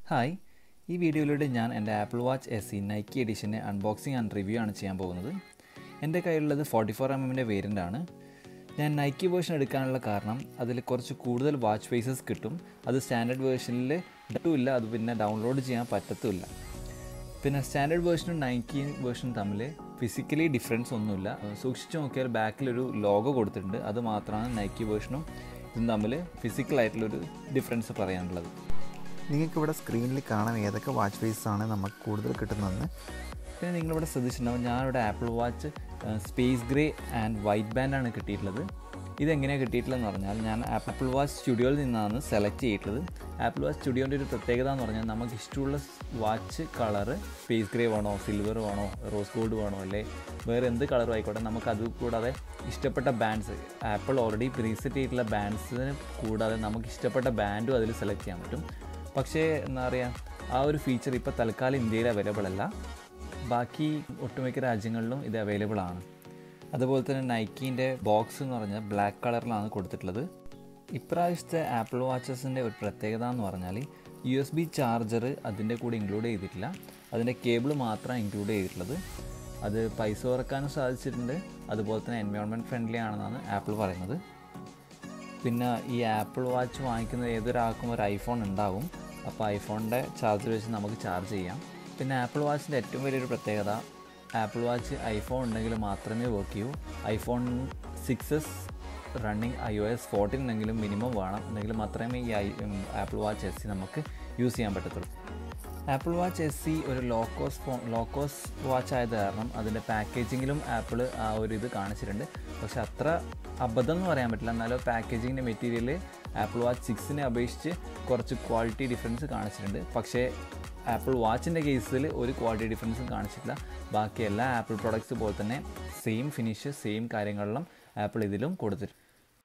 hi ഈ വീഡിയോയിലൂടെ ഞാൻ എൻ്റെ Apple watch S E Nike എഡിഷൻ്റെ അൺബോക്സിംഗ് ആൻഡ് റിവ്യൂ ആണ് ചെയ്യാൻ പോകുന്നത് എൻ്റെ കയ്യിലുള്ളത് ഫോർട്ടി ഫോർ എം എമ്മിൻ്റെ വേരിയൻ്റ് ആണ് ഞാൻ നൈക്കി വേർഷൻ എടുക്കാനുള്ള കാരണം അതിൽ കുറച്ച് കൂടുതൽ വാച്ച് ഫേസസ് കിട്ടും അത് സ്റ്റാൻഡേർഡ് വേർഷനിൽ ഇല്ല അത് പിന്നെ ഡൗൺലോഡ് ചെയ്യാൻ പറ്റത്തുമില്ല പിന്നെ സ്റ്റാൻഡേർഡ് വേർഷനും നൈക്കി വേർഷനും തമ്മിൽ ഫിസിക്കലി ഡിഫറൻസ് ഒന്നുമില്ല സൂക്ഷിച്ച് നോക്കിയാൽ ബാക്കിലൊരു ലോഗോ കൊടുത്തിട്ടുണ്ട് അത് മാത്രമാണ് നൈക്കി വേർഷനും ഇതും തമ്മിൽ ഫിസിക്കലായിട്ടുള്ളൊരു ഡിഫറൻസ് പറയാനുള്ളത് നിങ്ങൾക്ക് ഇവിടെ സ്ക്രീനിൽ കാണാം ഏതൊക്കെ വാച്ച് ഫേസ് ആണ് നമുക്ക് കൂടുതൽ കിട്ടുന്നതെന്ന് പിന്നെ നിങ്ങളിവിടെ ശ്രദ്ധിച്ചിട്ടുണ്ടാവും ഞാനിവിടെ Apple watch space grey and white ബാൻഡാണ് കിട്ടിയിട്ടുള്ളത് ഇതെങ്ങനെയാണ് കിട്ടിയിട്ടുള്ളതെന്ന് പറഞ്ഞാൽ ഞാൻ ആപ്പിൾ വാച്ച് സ്റ്റുഡിയോയിൽ നിന്നാണ് സെലക്ട് ചെയ്തിട്ടുള്ളത് ആപ്പിൾ വാച്ച് സ്റ്റുഡിയോൻ്റെ ഒരു പ്രത്യേകത എന്ന് പറഞ്ഞാൽ നമുക്ക് ഇഷ്ടമുള്ള വാച്ച് കളറ് സ്പേസ് ഗ്രേ വേണോ സിൽവർ വേണോ റോസ് ഗോൾഡ് വേണോ അല്ലെ വേറെ എന്ത് കളറും ആയിക്കോട്ടെ നമുക്ക് അത് കൂടാതെ ഇഷ്ടപ്പെട്ട ബാൻഡ്സ് ആപ്പിൾ ഓൾറെഡി പ്രീസെറ്റ് ചെയ്തിട്ടുള്ള ബാൻഡ്സിന് കൂടാതെ നമുക്ക് ഇഷ്ടപ്പെട്ട ബാൻഡും അതിൽ സെലക്ട് ചെയ്യാൻ പറ്റും പക്ഷേ എന്താ പറയുക ആ ഒരു ഫീച്ചർ ഇപ്പോൾ തൽക്കാലം ഇന്ത്യയിൽ അവൈലബിൾ അല്ല ബാക്കി ഒട്ടുമിക്ക രാജ്യങ്ങളിലും ഇത് അവൈലബിൾ ആണ് അതുപോലെ തന്നെ നൈക്കീൻ്റെ ബോക്സ് എന്ന് പറഞ്ഞാൽ ബ്ലാക്ക് കളറിലാണ് കൊടുത്തിട്ടുള്ളത് ഇപ്രാവശ്യത്തെ ആപ്പിൾ വാച്ചസിൻ്റെ ഒരു പ്രത്യേകത എന്ന് പറഞ്ഞാൽ യു എസ് ബി ചാർജർ അതിൻ്റെ കൂടെ ഇൻക്ലൂഡ് ചെയ്തിട്ടില്ല അതിൻ്റെ കേബിൾ മാത്രമാണ് ഇൻക്ലൂഡ് ചെയ്തിട്ടുള്ളത് അത് പൈസ കുറക്കാനും സാധിച്ചിട്ടുണ്ട് അതുപോലെ തന്നെ എൻവയോൺമെൻറ്റ് ഫ്രണ്ട്ലി ആണെന്നാണ് ആപ്പിൾ പറയുന്നത് പിന്നെ ഈ ആപ്പിൾ വാച്ച് വാങ്ങിക്കുന്ന ഏതൊരാൾക്കും ഒരു ഐഫോൺ ഉണ്ടാവും അപ്പോൾ ഐഫോണിൻ്റെ ചാർജർ വെച്ച് നമുക്ക് ചാർജ് ചെയ്യാം പിന്നെ ആപ്പിൾ വാച്ചിൻ്റെ ഏറ്റവും വലിയൊരു പ്രത്യേകത ആപ്പിൾ വാച്ച് ഐഫോൺ ഉണ്ടെങ്കിൽ മാത്രമേ വർക്ക് ചെയ്യൂ iPhone six s running I O S fourteen എന്നെങ്കിലും മിനിമം വേണം എന്നെങ്കിൽ മാത്രമേ ഈ ഐ ആപ്പിൾ വാച്ച് എസ് സി നമുക്ക് യൂസ് ചെയ്യാൻ പറ്റത്തുള്ളൂ ആപ്പിൾ വാച്ച് എസ് സി ഒരു ലോക്കോസ് ഫോ ലോക്കോസ് വാച്ച് ആയത് കാരണം അതിൻ്റെ പാക്കേജിങ്ങിലും ആപ്പിൾ ആ ഒരു ഇത് കാണിച്ചിട്ടുണ്ട് പക്ഷെ അത്ര അബദ്ധം എന്ന് പറയാൻ പറ്റില്ല എന്നാലും പാക്കേജിങ്ങിൻ്റെ മെറ്റീരിയൽ ആപ്പിൾ വാച്ച് സിക്സിനെ അപേക്ഷിച്ച് കുറച്ച് ക്വാളിറ്റി ഡിഫറൻസ് കാണിച്ചിട്ടുണ്ട് പക്ഷേ ആപ്പിൾ വാച്ചിൻ്റെ കേസിൽ ഒരു ക്വാളിറ്റി ഡിഫറൻസും കാണിച്ചിട്ടില്ല ബാക്കി എല്ലാ ആപ്പിൾ പ്രോഡക്റ്റ്സ് പോലെ തന്നെ സെയിം ഫിനിഷ് സെയിം കാര്യങ്ങളിലും ആപ്പിൾ ഇതിലും കൊടുത്തിട്ടുണ്ട്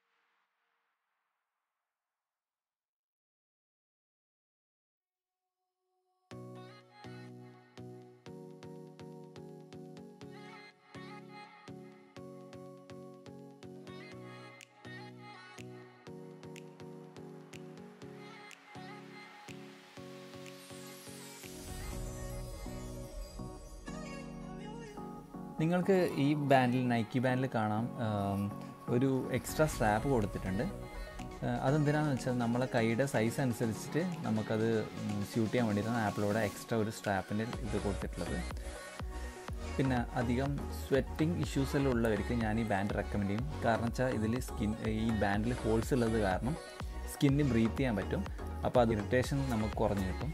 നിങ്ങൾക്ക് ഈ ബാൻഡിൽ നൈക്കി ബാൻഡിൽ കാണാം ഒരു എക്സ്ട്രാ സ്ട്രാപ്പ് കൊടുത്തിട്ടുണ്ട് അതെന്തിനാണെന്ന് വെച്ചാൽ നമ്മളെ കൈയുടെ സൈസ് അനുസരിച്ചിട്ട് നമുക്കത് സ്യൂട്ട് ചെയ്യാൻ വേണ്ടിയിട്ടാണ് ആപ്പിളോടെ എക്സ്ട്രാ ഒരു സ്ട്രാപ്പിൻ്റെ ഇത് കൊടുത്തിട്ടുള്ളത് പിന്നെ അധികം സ്വെറ്റിംഗ് ഇഷ്യൂസ് എല്ലാം ഉള്ളവർക്ക് ഞാൻ ഈ ബാൻഡ് റെക്കമെൻഡ് ചെയ്യും കാരണം വെച്ചാൽ ഇതിൽ സ്കിൻ ഈ ബാൻഡിൽ ഹോൾസ് ഉള്ളത് കാരണം സ്കിന്നിന് ബ്രീത്ത് ചെയ്യാൻ പറ്റും അപ്പോൾ അത് ഇറിറ്റേഷൻ നമുക്ക് കുറഞ്ഞു കിട്ടും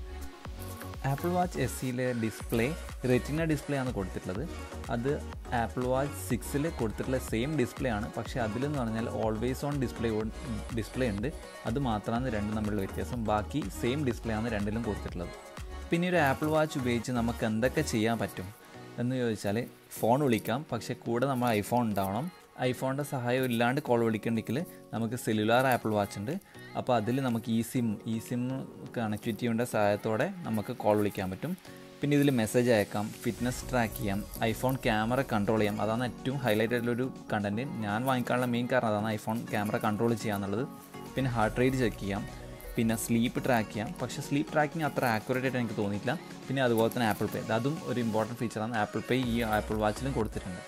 ആപ്പിൾ വാച്ച് എസ് സിയിലെ ഡിസ്പ്ലേ റെറ്റിന ഡിസ്പ്ലേ ആണ് കൊടുത്തിട്ടുള്ളത് അത് ആപ്പിൾ വാച്ച് സിക്സിൽ കൊടുത്തിട്ടുള്ള സെയിം ഡിസ്പ്ലേ ആണ് പക്ഷേ അതിലെന്ന് പറഞ്ഞാൽ ഓൾവേസ് ഓൺ ഡിസ്പ്ലേ ഡിസ്പ്ലേ ഉണ്ട് അത് മാത്രമാണ് രണ്ടും തമ്മിലുള്ള വ്യത്യാസം ബാക്കി സെയിം ഡിസ്പ്ലേ ആണ് രണ്ടിലും കൊടുത്തിട്ടുള്ളത് പിന്നെ ഒരു ആപ്പിൾ വാച്ച് ഉപയോഗിച്ച് നമുക്ക് എന്തൊക്കെ ചെയ്യാൻ പറ്റും എന്ന് ചോദിച്ചാൽ ഫോൺ വിളിക്കാം പക്ഷേ കൂടെ നമ്മൾ ഐഫോൺ ഉണ്ടാവണം ഐഫോണിൻ്റെ സഹായം ഇല്ലാണ്ട് കോൾ വിളിക്കണമെങ്കിൽ നമുക്ക് സെല്ലുലാർ ആപ്പിൾ വാച്ച് ഉണ്ട് അപ്പോൾ അതിൽ നമുക്ക് ഈ സിം ഈ സിം കണക്ടിവിറ്റിയുടെ സഹായത്തോടെ നമുക്ക് കോൾ വിളിക്കാൻ പറ്റും പിന്നെ ഇതിൽ മെസ്സേജ് അയക്കാം ഫിറ്റ്നസ് ട്രാക്ക് ചെയ്യാം ഐഫോൺ ക്യാമറ കൺട്രോൾ ചെയ്യാം അതാണ് ഏറ്റവും ഹൈലൈറ്റ് ആയിട്ടുള്ളൊരു കണ്ടൻറ്റ് ഞാൻ വാങ്ങിക്കാനുള്ള മെയിൻ കാരണം അതാണ് ഐഫോൺ ക്യാമറ കൺട്രോൾ ചെയ്യാന്നുള്ളത് പിന്നെ ഹാർട്ട് റേറ്റ് ചെക്ക് ചെയ്യാം പിന്നെ സ്ലീപ്പ് ട്രാക്ക് ചെയ്യാം പക്ഷേ സ്ലീപ്പ് ട്രാക്കിംഗ് അത്ര ആക്യുറേറ്റ് ആയിട്ട് എനിക്ക് തോന്നിയിട്ടില്ല പിന്നെ അതുപോലെ തന്നെ ആപ്പിൾ പേ അതും ഒരു ഇമ്പോർട്ടൻറ്റ് ഫീച്ചറാണ് ആപ്പിൾ പേ ഈ ആപ്പിൾ വാച്ചിലും കൊടുത്തിട്ടുണ്ട്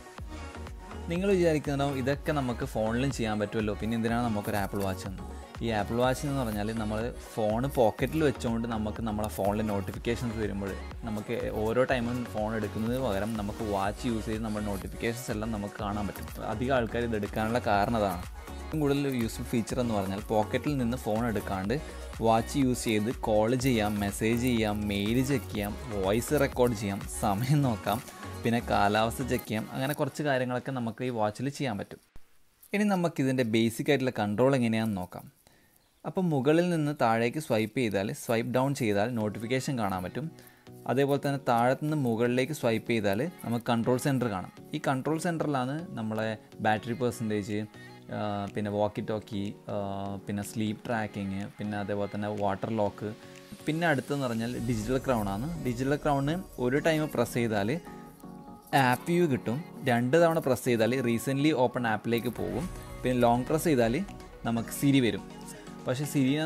നിങ്ങൾ വിചാരിക്കുന്നുണ്ടാവും ഇതൊക്കെ നമുക്ക് ഫോണിലും ചെയ്യാൻ പറ്റുമല്ലോ പിന്നെ എന്തിനാണ് നമുക്കൊരു ആപ്പിൾ വാച്ച് എന്ന് ഈ ആപ്പിൾ വാച്ച് എന്ന് പറഞ്ഞാൽ നമ്മൾ ഫോൺ പോക്കറ്റിൽ വെച്ചുകൊണ്ട് നമുക്ക് നമ്മളെ ഫോണിൽ നോട്ടിഫിക്കേഷൻസ് വരുമ്പോൾ നമുക്ക് ഓരോ ടൈമും ഫോൺ എടുക്കുന്നതിന് പകരം നമുക്ക് വാച്ച് യൂസ് ചെയ്ത് നമ്മുടെ നോട്ടിഫിക്കേഷൻസ് എല്ലാം നമുക്ക് കാണാൻ പറ്റും അധികം ആൾക്കാർ ഇത് എടുക്കാനുള്ള കാരണം അതാണ് ഏറ്റവും കൂടുതൽ യൂസ്ഫുൾ ഫീച്ചർ എന്ന് പറഞ്ഞാൽ പോക്കറ്റിൽ നിന്ന് ഫോൺ എടുക്കാണ്ട് വാച്ച് യൂസ് ചെയ്ത് കോൾ ചെയ്യാം മെസ്സേജ് ചെയ്യാം മെയിൽ ചെക്ക് ചെയ്യാം വോയിസ് റെക്കോർഡ് ചെയ്യാം സമയം നോക്കാം പിന്നെ കാലാവസ്ഥ ചെക്ക് ചെയ്യാം അങ്ങനെ കുറച്ച് കാര്യങ്ങളൊക്കെ നമുക്ക് ഈ വാച്ചിൽ ചെയ്യാൻ പറ്റും ഇനി നമുക്കിതിൻ്റെ ബേസിക് ആയിട്ടുള്ള കൺട്രോൾ എങ്ങനെയാണെന്ന് നോക്കാം അപ്പോൾ മുകളിൽ നിന്ന് താഴേക്ക് സ്വൈപ്പ് ചെയ്താൽ സ്വൈപ്പ് ഡൗൺ ചെയ്താൽ നോട്ടിഫിക്കേഷൻ കാണാൻ പറ്റും അതേപോലെ തന്നെ താഴത്തു നിന്ന് മുകളിലേക്ക് സ്വൈപ്പ് ചെയ്താൽ നമുക്ക് കൺട്രോൾ സെൻറ്റർ കാണാം ഈ കൺട്രോൾ സെൻറ്ററിലാണ് നമ്മളെ ബാറ്ററി പെർസെൻറ്റേജ് പിന്നെ വാക്കി ടോക്കി പിന്നെ സ്ലീപ്പ് ട്രാക്കിങ് പിന്നെ അതേപോലെ തന്നെ വാട്ടർ ലോക്ക് പിന്നെ അടുത്തെന്ന് പറഞ്ഞാൽ ഡിജിറ്റൽ ക്രൗൺ ആണ് ഡിജിറ്റൽ ക്രൗണ് ഒരു ടൈം പ്രസ് ചെയ്താൽ ആപ്പ് വ്യൂ കിട്ടും രണ്ട് തവണ പ്രസ് ചെയ്താൽ റീസെൻ്റ്ലി ഓപ്പൺ ആപ്പിലേക്ക് പോകും പിന്നെ ലോങ് പ്രസ് ചെയ്താൽ നമുക്ക് സിരി വരും പക്ഷേ സിരി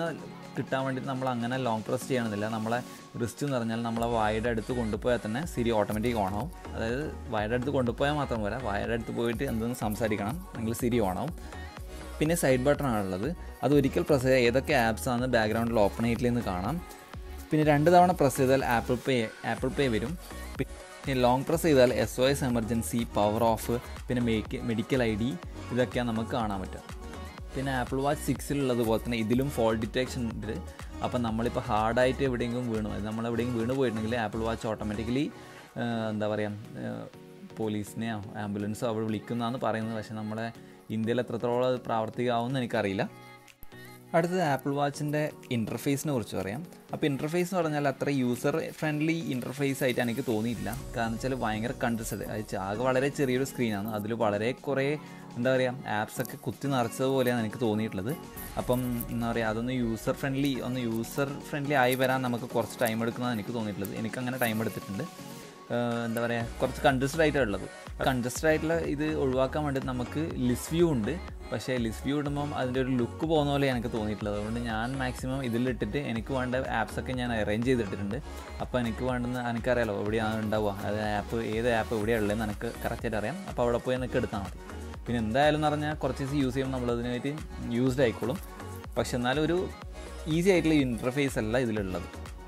കിട്ടാൻ വേണ്ടി നമ്മൾ അങ്ങനെ ലോങ് പ്രസ് ചെയ്യണമെന്നില്ല നമ്മളെ റിസ്റ്റ് എന്ന് പറഞ്ഞാൽ നമ്മളെ വായുടെ അടുത്ത് കൊണ്ടുപോയാൽ തന്നെ സിരി ഓട്ടോമാറ്റിക് ഓണാവും അതായത് വായുടെ അടുത്ത് കൊണ്ടുപോയാൽ മാത്രം പോരാ വായുടെ അടുത്ത് പോയിട്ട് എന്തെങ്കിലും സംസാരിക്കണം എങ്കിൽ സിരി ഓണാവും പിന്നെ സൈഡ് ബട്ടൺ ആണുള്ളത് അത് ഒരിക്കൽ പ്രസ് ചെയ്താൽ ഏതൊക്കെ ആപ്സ് ആണ് ബാക്ക്ഗ്രൗണ്ടിൽ ഓപ്പൺ ആയിട്ടില്ലെന്ന് കാണാം പിന്നെ രണ്ട് തവണ പ്രസ് ചെയ്താൽ ആപ്പിൾ പേ ആപ്പിൾ പേ വരും പിന്നെ ലോങ് പ്രസ് ചെയ്താൽ S O S emergency power off പിന്നെ മേക്ക് മെഡിക്കൽ ഐ ഡി ഇതൊക്കെയാണ് നമുക്ക് കാണാൻ പറ്റുക പിന്നെ ആപ്പിൾ വാച്ച് സിക്സിലുള്ളത് പോലെ തന്നെ ഇതിലും ഫോൾ ഡിറ്റക്ഷൻ ഉണ്ട് അപ്പം നമ്മളിപ്പോൾ ഹാർഡായിട്ട് എവിടെയെങ്കിലും വീണു നമ്മൾ എവിടെയെങ്കിലും വീണ് പോയിട്ടുണ്ടെങ്കിൽ ആപ്പിൾ വാച്ച് ഓട്ടോമാറ്റിക്കലി എന്താ പറയുക പോലീസിനെയോ ആംബുലൻസോ അവിടെ വിളിക്കുന്നതാണ് പറയുന്നത് പക്ഷേ നമ്മളെ ഇന്ത്യയിൽ എത്രത്തോളം അത് പ്രാവർത്തികമാവുമെന്ന് എനിക്കറിയില്ല അടുത്തത് ആപ്പിൾ വാച്ചിൻ്റെ ഇൻ്റർഫേസിനെ കുറിച്ച് പറയാം അപ്പോൾ ഇൻ്റർഫേസ് എന്ന് പറഞ്ഞാൽ അത്ര യൂസർ ഫ്രണ്ട്ലി ഇൻ്റർഫേസ് ആയിട്ട് എനിക്ക് തോന്നിയിട്ടില്ല കാരണം വെച്ചാൽ ഭയങ്കര കൺജസ്റ്റഡ് അത് ആകെ വളരെ ചെറിയൊരു സ്ക്രീനാണ് അതിൽ വളരെ കുറേ എന്താ പറയുക ആപ്സൊക്കെ കുത്തി നിറച്ചതുപോലെയാണ് എനിക്ക് തോന്നിയിട്ടുള്ളത് അപ്പം എന്താ പറയുക അതൊന്ന് യൂസർ ഫ്രണ്ട്ലി ഒന്ന് യൂസർ ഫ്രണ്ട്ലി ആയി വരാൻ നമുക്ക് കുറച്ച് ടൈം എടുക്കുന്നതാണ് എനിക്ക് തോന്നിയിട്ടുള്ളത് എനിക്കങ്ങനെ ടൈം എടുത്തിട്ടുണ്ട് എന്താ പറയുക കുറച്ച് കൺജസ്റ്റഡ് ആയിട്ടാണ് ഉള്ളത് കൺജസ്റ്റഡ് ആയിട്ടുള്ള ഇത് ഒഴിവാക്കാൻ വേണ്ടി നമുക്ക് ലിസ്റ്റ് വ്യൂ ഉണ്ട് പക്ഷേ ലിസ്റ്റ് വ്യൂ ഇടുമ്പം അതിൻ്റെ ഒരു ലുക്ക് പോകുന്ന പോലെ എനിക്ക് തോന്നിയിട്ടുള്ളത് അതുകൊണ്ട് ഞാൻ മാക്സിമം ഇതിലിട്ടിട്ട് എനിക്ക് വേണ്ട ആപ്സൊക്കെ ഞാൻ അറേഞ്ച് ചെയ്തിട്ടിട്ടുണ്ട് അപ്പോൾ എനിക്ക് വേണ്ടുന്ന എനിക്കറിയാലോ എവിടെയാണ് ഉണ്ടാവുക അത് ആപ്പ് ഏത് ആപ്പ് എവിടെയാണ് ഉള്ളതെന്ന് എനിക്ക് കറക്റ്റായിട്ട് അറിയാം അപ്പോൾ അവിടെ പോയി എനിക്ക് എടുത്താൽ മതി പിന്നെ എന്തായാലും എന്ന് പറഞ്ഞാൽ കുറച്ച് ദിവസം യൂസ് ചെയ്യുമ്പോൾ നമ്മളതിനായിട്ട് യൂസ്ഡ് ആയിക്കോളും പക്ഷെ എന്നാലും ഒരു ഈസി ആയിട്ടുള്ള ഇൻ്റർഫേസ് അല്ല ഇതിലുള്ളത്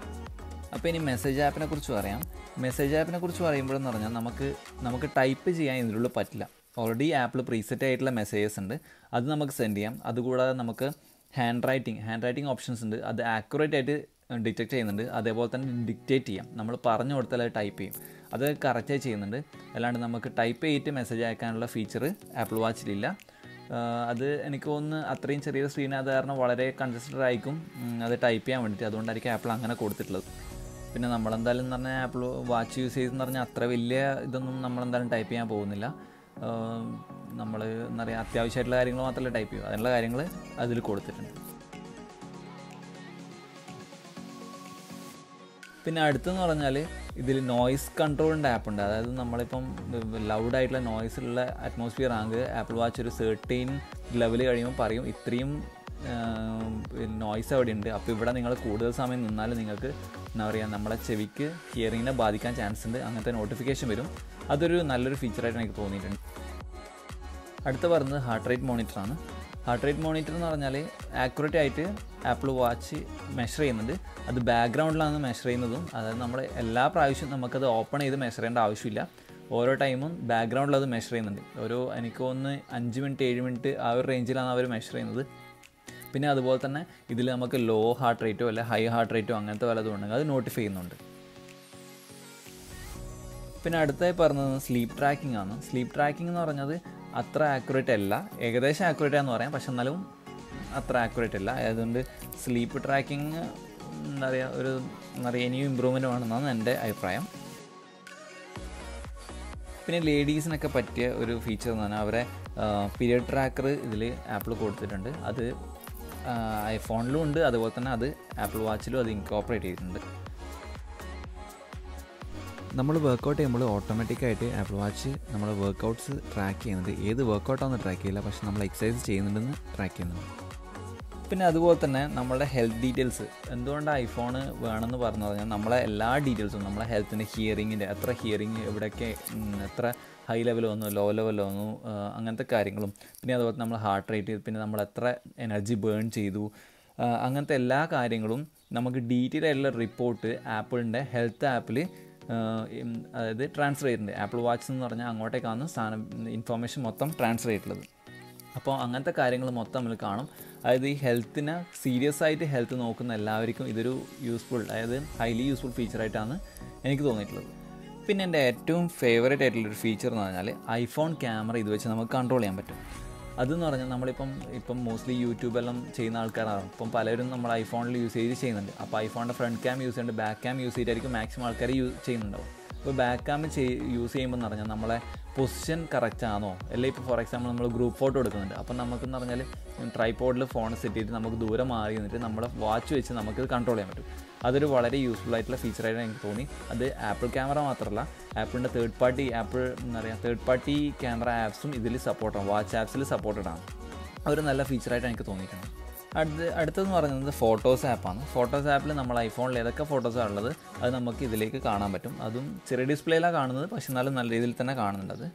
അപ്പോൾ ഇനി മെസ്സേജ് ആപ്പിനെ കുറിച്ച് പറയാം മെസ്സേജ് ആപ്പിനെ കുറിച്ച് പറയുമ്പോഴെന്ന് പറഞ്ഞാൽ നമുക്ക് നമുക്ക് ടൈപ്പ് ചെയ്യാൻ ഇതിനുള്ളിൽ പറ്റില്ല ഓൾറെഡി ആപ്പിൽ പ്രീസെറ്റ് ആയിട്ടുള്ള മെസ്സേജസ് ഉണ്ട് അത് നമുക്ക് സെൻഡ് ചെയ്യാം അതുകൂടാതെ നമുക്ക് hand writing hand writing options ഉണ്ട് അത് ആക്യുറേറ്റ് ആയിട്ട് ഡിറ്റക്ട് ചെയ്യുന്നുണ്ട് അതേപോലെ തന്നെ ഡിക്റ്റേറ്റ് ചെയ്യാം നമ്മൾ പറഞ്ഞു കൊടുത്താൽ അത് ടൈപ്പ് ചെയ്യും അത് കറക്റ്റായി ചെയ്യുന്നുണ്ട് അല്ലാണ്ട് നമുക്ക് ടൈപ്പ് ചെയ്തിട്ട് മെസ്സേജ് അയക്കാനുള്ള ഫീച്ചർ ആപ്പിൾ വാച്ചിലില്ല അത് എനിക്ക് തോന്നുന്നു അത്രയും ചെറിയ സ്ക്രീൻ അത് കാരണം വളരെ കൺജസ്റ്റഡ് ആയിരിക്കും അത് ടൈപ്പ് ചെയ്യാൻ വേണ്ടിയിട്ട് അതുകൊണ്ടായിരിക്കും ആപ്പിൾ അങ്ങനെ കൊടുത്തിട്ടുള്ളത് പിന്നെ നമ്മളെന്തായാലും എന്ന് പറഞ്ഞാൽ ആപ്പിൾ വാച്ച് യൂസ് ചെയ്തെന്ന് പറഞ്ഞാൽ അത്ര വലിയ ഇതൊന്നും നമ്മളെന്തായാലും ടൈപ്പ് ചെയ്യാൻ പോകുന്നില്ല നമ്മൾ എന്താ പറയുക അത്യാവശ്യമായിട്ടുള്ള കാര്യങ്ങൾ മാത്രമല്ല ടൈപ്പ് ചെയ്യും അതിനുള്ള കാര്യങ്ങൾ അതിൽ കൊടുത്തിട്ടുണ്ട് പിന്നെ അടുത്തെന്ന് പറഞ്ഞാൽ ഇതിൽ നോയ്സ് കൺട്രോളിൻ്റെ ആപ്പ് ഉണ്ട് അതായത് നമ്മളിപ്പം ലൗഡായിട്ടുള്ള നോയ്സിലുള്ള അറ്റ്മോസ്ഫിയർ ആണെങ്കിൽ ആപ്പിൾ വാച്ച് ഒരു സേർട്ടൈൻ ലെവൽ കഴിയുമ്പോൾ പറയും ഇത്രയും നോയ്സ് അവിടെ ഉണ്ട് അപ്പോൾ ഇവിടെ നിങ്ങൾ കൂടുതൽ സമയം നിന്നാൽ നിങ്ങൾക്ക് എന്താ പറയുക നമ്മളെ ചെവിക്ക് ഹിയറിങ്ങിനെ ബാധിക്കാൻ ചാൻസ് ഉണ്ട് അങ്ങനത്തെ നോട്ടിഫിക്കേഷൻ വരും അതൊരു നല്ലൊരു ഫീച്ചറായിട്ട് എനിക്ക് തോന്നിയിട്ടുണ്ട് അടുത്ത പറയുന്നത് ഹാർട്ട് റേറ്റ് മോണിറ്ററാണ് ഹാർട്ട് റേറ്റ് മോണിറ്റർ എന്ന് പറഞ്ഞാൽ ആക്യുറേറ്റ് ആയിട്ട് ആപ്പിൾ വാച്ച് മെഷർ ചെയ്യുന്നുണ്ട് അത് ബാക്ക്ഗ്രൗണ്ടിലാണ് മെഷർ ചെയ്യുന്നതും അതായത് നമ്മൾ എല്ലാ പ്രാവശ്യവും നമുക്കത് ഓപ്പൺ ചെയ്ത് മെഷർ ചെയ്യേണ്ട ആവശ്യമില്ല ഓരോ ടൈമും ബാക്ക്ഗ്രൗണ്ടിൽ അത് മെഷർ ചെയ്യുന്നുണ്ട് ഓരോ എനിക്ക് ഒന്ന് അഞ്ച് മിനിറ്റ് ഏഴ് മിനിറ്റ് ആ ഒരു റേഞ്ചിലാണ് അവർ മെഷർ ചെയ്യുന്നത് പിന്നെ അതുപോലെ തന്നെ ഇതിൽ നമുക്ക് ലോ ഹാർട്ട് റേറ്റോ അല്ലെ ഹൈ ഹാർട്ട് റേറ്റോ അങ്ങനത്തെ വല്ലതും ഉണ്ടെങ്കിൽ അത് നോട്ടിഫൈ ചെയ്യുന്നുണ്ട് പിന്നെ അടുത്തായി പറഞ്ഞത് സ്ലീപ്പ് ട്രാക്കിംഗ് ആണ് സ്ലീപ്പ് ട്രാക്കിംഗ് എന്ന് പറഞ്ഞത് അത്ര ആക്യുറേറ്റ് അല്ല ഏകദേശം ആക്യുറേറ്റ് ആണെന്ന് പറയാം പക്ഷെ എന്നാലും അത്ര ആക്യുറേറ്റ് അല്ല അതുകൊണ്ട് സ്ലീപ്പ് ട്രാക്കിംഗ് എന്താ പറയുക ഒരു എന്താ പറയുക ഇനിയും ഇമ്പ്രൂവ്മെൻ്റ് വേണമെന്നാണ് എൻ്റെ അഭിപ്രായം പിന്നെ ലേഡീസിനൊക്കെ പറ്റിയ ഒരു ഫീച്ചർ എന്ന് പറഞ്ഞാൽ അവരെ പീരിയഡ് ട്രാക്കർ ഇതിൽ ആപ്പിൾ കൊടുത്തിട്ടുണ്ട് അത് ഐഫോണിലും ഉണ്ട് അതുപോലെ തന്നെ അത് ആപ്പിൾ വാച്ചിലും അത് ഇൻകോപ്പറേറ്റ് ചെയ്തിട്ടുണ്ട് നമ്മൾ വർക്കൗട്ട് ചെയ്യുമ്പോൾ ഓട്ടോമാറ്റിക്കായിട്ട് ആപ്പിൾ വാച്ച് നമ്മൾ വർക്കൗട്ട്സ് ട്രാക്ക് ചെയ്യുന്നുണ്ട് ഏത് വർക്കൗട്ടാണെന്ന് ട്രാക്ക് ചെയ്യില്ല പക്ഷെ നമ്മൾ എക്സസൈസ് ചെയ്യുന്നുണ്ടെന്ന് ട്രാക്ക് ചെയ്യുന്നുണ്ട് പിന്നെ അതുപോലെ തന്നെ നമ്മളുടെ ഹെൽത്ത് ഡീറ്റെയിൽസ് എന്തുകൊണ്ട് ഐഫോൺ വേണമെന്ന് പറഞ്ഞു പറഞ്ഞാൽ നമ്മളെ എല്ലാ ഡീറ്റെയിൽസും നമ്മളെ ഹെൽത്തിൻ്റെ ഹിയറിങ്ങിൻ്റെ എത്ര ഹിയറിങ് എവിടെയൊക്കെ എത്ര ഹൈ ലെവൽ വന്നു ലോ ലെവൽ വന്നു അങ്ങനത്തെ കാര്യങ്ങളും പിന്നെ അതുപോലെ നമ്മൾ ഹാർട്ട് റേറ്റ് പിന്നെ നമ്മൾ എത്ര എനർജി ബേൺ ചെയ്തു അങ്ങനത്തെ എല്ലാ കാര്യങ്ങളും നമുക്ക് ഡീറ്റെയിൽ ആയിട്ടുള്ള റിപ്പോർട്ട് ആപ്പിളിൻ്റെ ഹെൽത്ത് ആപ്പിൽ അതായത് ട്രാൻസ്ഫർ ചെയ്തിട്ടുണ്ട് ആപ്പിൾ വാച്ച് എന്ന് പറഞ്ഞാൽ അങ്ങോട്ടേക്കാണ് സാധനം ഇൻഫർമേഷൻ മൊത്തം ട്രാൻസ്ഫർ ചെയ്തിട്ടുള്ളത് അപ്പോൾ അങ്ങനത്തെ കാര്യങ്ങൾ മൊത്തം നമ്മൾ കാണും അതായത് ഈ ഹെൽത്തിനെ സീരിയസ് ആയിട്ട് ഹെൽത്ത് നോക്കുന്ന എല്ലാവർക്കും ഇതൊരു യൂസ്ഫുൾ അതായത് ഹൈലി യൂസ്ഫുൾ ഫീച്ചറായിട്ടാണ് എനിക്ക് തോന്നിയിട്ടുള്ളത് പിന്നെ എൻ്റെ ഏറ്റവും ഫേവറേറ്റ് ആയിട്ടുള്ളൊരു ഫീച്ചർ എന്ന് പറഞ്ഞാൽ ഐഫോൺ ക്യാമറ ഇത് വെച്ച് നമുക്ക് കൺട്രോൾ ചെയ്യാൻ പറ്റും അതെന്ന് പറഞ്ഞാൽ നമ്മളിപ്പം ഇപ്പം മോസ്റ്റ്ലി യൂട്യൂബെല്ലാം ചെയ്യുന്ന ആൾക്കാരാണ് ഇപ്പം പലരും നമ്മൾ ഐഫോണിൽ യൂസ് ചെയ്ത് ചെയ്യുന്നുണ്ട് അപ്പോൾ ഐഫോണിൻ്റെ ഫ്രണ്ട് ക്യാം യൂസ് ചെയ്യുന്നുണ്ട് ബാക്ക് ക്യാം യൂസ് ചെയ്തിട്ടായിരിക്കും മാക്സിമം ആൾക്കാർ യൂസ് ചെയ്യുന്നുണ്ടാവും അപ്പോൾ ബാക്ക് ക്യാം ചെയ് യൂസ് ചെയ്യുമ്പോൾ എന്ന് പറഞ്ഞാൽ നമ്മളെ പൊസിഷൻ കറക്റ്റ് ആണോ അല്ലെങ്കിൽ ഇപ്പോൾ ഫോർ എക്സാമ്പിൾ നമ്മൾ ഗ്രൂപ്പ് ഫോട്ടോ എടുക്കുന്നുണ്ട് അപ്പോൾ നമുക്കെന്ന് പറഞ്ഞാൽ ട്രൈപോഡിൽ ഫോൺ സെറ്റ് ചെയ്തിട്ട് നമുക്ക് ദൂരെ മാറി നിന്നിട്ട് നമ്മുടെ വാച്ച് വെച്ച് നമുക്ക് കൺട്രോൾ ചെയ്യാൻ പറ്റും അതൊരു വളരെ യൂസ്ഫുൾ ആയിട്ടുള്ള ഫീച്ചറായിട്ട് എനിക്ക് തോന്നി അത് ആപ്പിൾ ക്യാമറ മാത്രമല്ല ആപ്പിളിൻ്റെ തേർഡ് പാർട്ടി ആപ്പിൾ എന്താ പറയുക തേർഡ് പാർട്ടി ക്യാമറ ആപ്സും ഇതിൽ സപ്പോർട്ടാണ് വാച്ച് ആപ്സിൽ സപ്പോർട്ടഡ് ആണ് അതൊരു നല്ല ഫീച്ചറായിട്ട് എനിക്ക് തോന്നിയിട്ടുണ്ട് അടുത്ത് അടുത്തെന്ന് പറയുന്നത് ഫോട്ടോസ് ആപ്പാണ് ഫോട്ടോസ് ആപ്പിൽ നമ്മൾ ഐഫോണിൽ ഏതൊക്കെ ഫോട്ടോസാണ് ഉള്ളത് അത് നമുക്ക് ഇതിലേക്ക് കാണാൻ പറ്റും അതും ചെറിയ ഡിസ്പ്ലേയിലാണ് കാണുന്നത് പക്ഷെ എന്നാലും നല്ല രീതിയിൽ തന്നെ കാണുന്നുണ്ട് അത്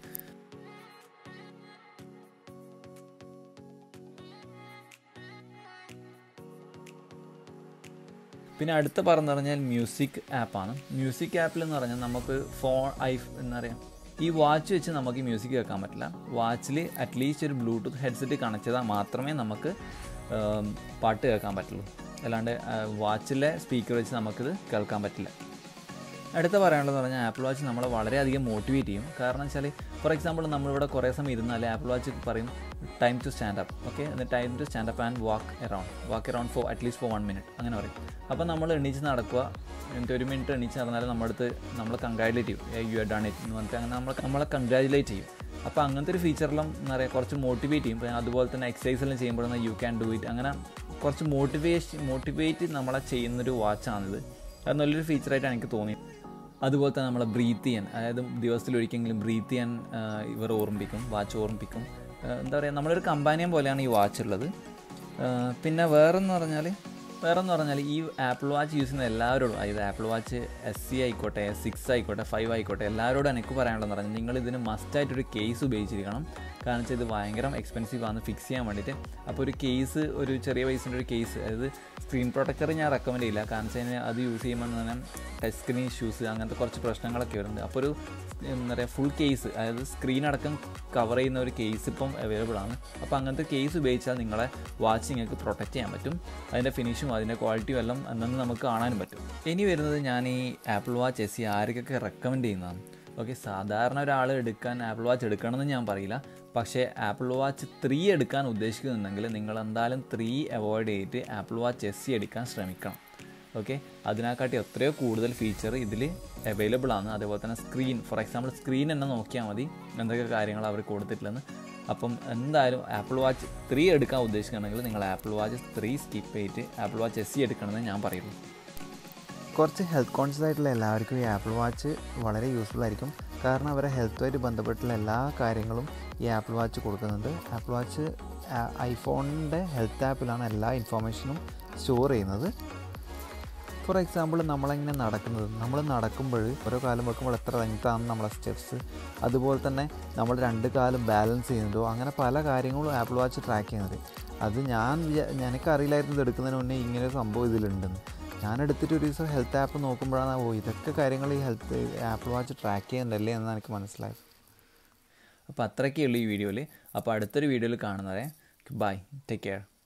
പിന്നെ അടുത്ത പറഞ്ഞു പറഞ്ഞാൽ മ്യൂസിക് ആപ്പാണ് മ്യൂസിക് ആപ്പിൽ എന്ന് പറഞ്ഞാൽ നമുക്ക് ഫോൺ ഐ എന്താ പറയുക ഈ വാച്ച് വെച്ച് നമുക്ക് മ്യൂസിക് കേൾക്കാൻ പറ്റില്ല വാച്ചിൽ അറ്റ്ലീസ്റ്റ് ഒരു ബ്ലൂടൂത്ത് ഹെഡ്സെറ്റ് കണക്ട് ചെയ്താൽ മാത്രമേ നമുക്ക് ഉം, പാട്ട് കേൾക്കാൻ പറ്റുള്ളൂ അല്ലാണ്ട് വാച്ചിലെ സ്പീക്കർ വെച്ച് നമുക്കിത് കേൾക്കാൻ പറ്റില്ല അടുത്ത പറയാനുള്ളത് പറഞ്ഞാൽ ആപ്പിൾ വാച്ച് നമ്മളെ വളരെയധികം മോട്ടിവേറ്റ് ചെയ്യും കാരണം വെച്ചാൽ ഫോർ എക്സാമ്പിൾ നമ്മളിവിടെ കുറേ സമയം ഇരുന്നാൽ ആപ്പിൾ വാച്ച് പറയും time to stand up okay എന്നിട്ട് time to stand up and walk around walk around for at least for one minute അങ്ങനെ പറയും അപ്പോൾ നമ്മൾ എണീച്ച് നടക്കുക എന്നിട്ട് ഒരു മിനിറ്റ് എണീച്ച് നടന്നാൽ നമ്മുടെ അടുത്ത് നമ്മൾ കൺഗ്രാജുലേറ്റ് ചെയ്യും യു ആർ ഡൺ ഇറ്റ് എന്ന് പറഞ്ഞിട്ട് അങ്ങനെ നമ്മൾ നമ്മളെ കൺഗ്രാജുലേറ്റ് ചെയ്യും അപ്പോൾ അങ്ങനത്തെ ഒരു ഫീച്ചറിലും എന്താ പറയുക കുറച്ച് മോട്ടിവേറ്റ് ചെയ്യും പിന്നെ അതുപോലെ തന്നെ എക്സസൈസ് എല്ലാം ചെയ്യുമ്പോഴൊന്നും യു ക്യാൻ ഡു ഇറ്റ് അങ്ങനെ കുറച്ച് മോട്ടിവേഷൻ മോട്ടിവേറ്റ് നമ്മളെ ചെയ്യുന്നൊരു വാച്ചാണിത് അത് നല്ലൊരു ഫീച്ചറായിട്ടാണ് എനിക്ക് തോന്നിയത് അതുപോലെ തന്നെ നമ്മളെ ബ്രീത്ത് ചെയ്യാൻ അതായത് ദിവസത്തിൽ ഒരിക്കലെങ്കിലും ബ്രീത്ത് ചെയ്യാൻ ആ, ഇവർ ഓർമ്മിപ്പിക്കും വാച്ച് ഓർമ്മിപ്പിക്കും ആ, എന്താ പറയുക നമ്മളൊരു കമ്പാനിയൻ പോലെയാണ് ഈ വാച്ച് ഉള്ളത് ആ, പിന്നെ വേറെന്ന് പറഞ്ഞാൽ വേറെന്ന് പറഞ്ഞാൽ ഈ ആപ്പിൾ വാച്ച് യൂസ് ചെയ്യുന്ന എല്ലാവരോടും അതായത് ആപ്പിൾ വാച്ച് എസ് സി ആയിക്കോട്ടെ സിക്സ് ആയിക്കോട്ടെ ഫൈവ് ആയിക്കോട്ടെ എല്ലാവരോടും എനിക്ക് പറയാനുള്ളതെന്ന് പറഞ്ഞാൽ നിങ്ങൾ ഇതിന് മസ്റ്റായിട്ടൊരു കേസ് ഉപയോഗിച്ചിരിക്കണം കാരണം വെച്ചാൽ ഇത് ഭയങ്കര എക്സ്പെൻസീവ് ആണ് ഫിക്സ് ചെയ്യാൻ വേണ്ടിയിട്ട് അപ്പോൾ ഒരു കേസ് ഒരു ചെറിയ പൈസൻ്റെ ഒരു കേസ് അതായത് സ്ക്രീൻ പ്രൊട്ടക്ടർ ഞാൻ റെക്കമെൻഡ് ചെയ്യില്ല കാരണം വെച്ച് കഴിഞ്ഞാൽ അത് യൂസ് ചെയ്യുമ്പോൾ തന്നെ ടച്ച് സ്ക്രീൻ ഇഷ്യൂസ് അങ്ങനത്തെ കുറച്ച് പ്രശ്നങ്ങളൊക്കെ വരുന്നുണ്ട് അപ്പോൾ ഒരു എന്താ പറയുക ഫുൾ കേസ് അതായത് സ്ക്രീൻ അടക്കം കവർ ചെയ്യുന്ന ഒരു കേസ് ഇപ്പം അവൈലബിൾ ആണ് അപ്പോൾ അങ്ങനത്തെ കേസ് ഉപയോഗിച്ചാൽ നിങ്ങളെ വാച്ച് നിങ്ങൾക്ക് പ്രൊട്ടക്റ്റ് ചെയ്യാൻ പറ്റും അതിൻ്റെ ഫിനിഷും അതിൻ്റെ ക്വാളിറ്റിയും എല്ലാം അന്നു നമുക്ക് കാണാനും പറ്റും ഇനി വരുന്നത് ഞാൻ ഈ ആപ്പിൾ വാച്ച് എസ് സി ആർക്കൊക്കെ റെക്കമെൻഡ് ചെയ്യുന്നതാണ് ഓക്കെ സാധാരണ ഒരാൾ എടുക്കാൻ ആപ്പിൾ വാച്ച് എടുക്കണമെന്ന് ഞാൻ പറയില്ല പക്ഷേ ആപ്പിൾ വാച്ച് ത്രീ എടുക്കാൻ ഉദ്ദേശിക്കുന്നുണ്ടെങ്കിൽ നിങ്ങൾ എന്തായാലും ത്രീ അവോയ്ഡ് ചെയ്തിട്ട് ആപ്പിൾ വാച്ച് എസ് സി എടുക്കാൻ ശ്രമിക്കണം ഓക്കെ അതിനെക്കാട്ടി എത്രയോ കൂടുതൽ ഫീച്ചർ ഇതിൽ അവൈലബിൾ ആണ് അതേപോലെ തന്നെ സ്ക്രീൻ ഫോർ എക്സാമ്പിൾ സ്ക്രീൻ തന്നെ നോക്കിയാൽ മതി എന്തൊക്കെ കാര്യങ്ങൾ അവർ കൊടുത്തിട്ടില്ലെന്ന് അപ്പം എന്തായാലും ആപ്പിൾ വാച്ച് ത്രീ എടുക്കാൻ ഉദ്ദേശിക്കുകയാണെങ്കിൽ നിങ്ങൾ ആപ്പിൾ വാച്ച് ത്രീ സ്കിപ്പ് ചെയ്തിട്ട് ആപ്പിൾ വാച്ച് എസ് സി എടുക്കണമെന്ന് ഞാൻ പറയുള്ളൂ കുറച്ച് ഹെൽത്ത് കോൺഷ്യസ് ആയിട്ടുള്ള എല്ലാവർക്കും ഈ ആപ്പിൾ വാച്ച് വളരെ യൂസ്ഫുൾ ആയിരിക്കും കാരണം അവരെ ഹെൽത്തുമായിട്ട് ബന്ധപ്പെട്ടുള്ള എല്ലാ കാര്യങ്ങളും ഈ ആപ്പിൾ വാച്ച് കൊടുക്കുന്നുണ്ട് ആപ്പിൾ വാച്ച് ഐഫോണിൻ്റെ ഹെൽത്ത് ആപ്പിലാണ് എല്ലാ ഇൻഫോർമേഷനും സ്റ്റോർ ചെയ്യുന്നത് ഫോർ എക്സാമ്പിൾ നമ്മളിങ്ങനെ നടക്കുന്നത് നമ്മൾ നടക്കുമ്പോൾ ഓരോ കാലം വെക്കുമ്പോൾ എത്ര ലെങ്ത്താണ് നമ്മളെ സ്റ്റെപ്സ് അതുപോലെ തന്നെ നമ്മൾ രണ്ട് കാലം ബാലൻസ് ചെയ്യുന്നതോ അങ്ങനെ പല കാര്യങ്ങളും ആപ്പിൾ വാച്ച് ട്രാക്ക് ചെയ്യുന്നത് അത് ഞാൻ വിചാ- എനിക്കറിയില്ലായിരുന്നു ഇത് എടുക്കുന്നതിന് മുന്നേ ഇങ്ങനെ ഒരു സംഭവം ഇതിലുണ്ടെന്ന് ഞാൻ എടുത്തിട്ട് ഒരു ദിവസം ഹെൽത്ത് ആപ്പ് നോക്കുമ്പോഴാണ് ഓ ഇതൊക്കെ കാര്യങ്ങൾ ഈ ഹെൽത്ത് ആപ്പിൾ വാച്ച് ട്രാക്ക് ചെയ്യുന്നുണ്ടല്ലേ എന്ന് എനിക്ക് മനസ്സിലായത് അപ്പോൾ അത്രയൊക്കെ ഉള്ളൂ ഈ വീഡിയോയിൽ അപ്പോൾ അടുത്തൊരു വീഡിയോയിൽ കാണുന്നവരെ ബൈ ടേക്ക് കെയർ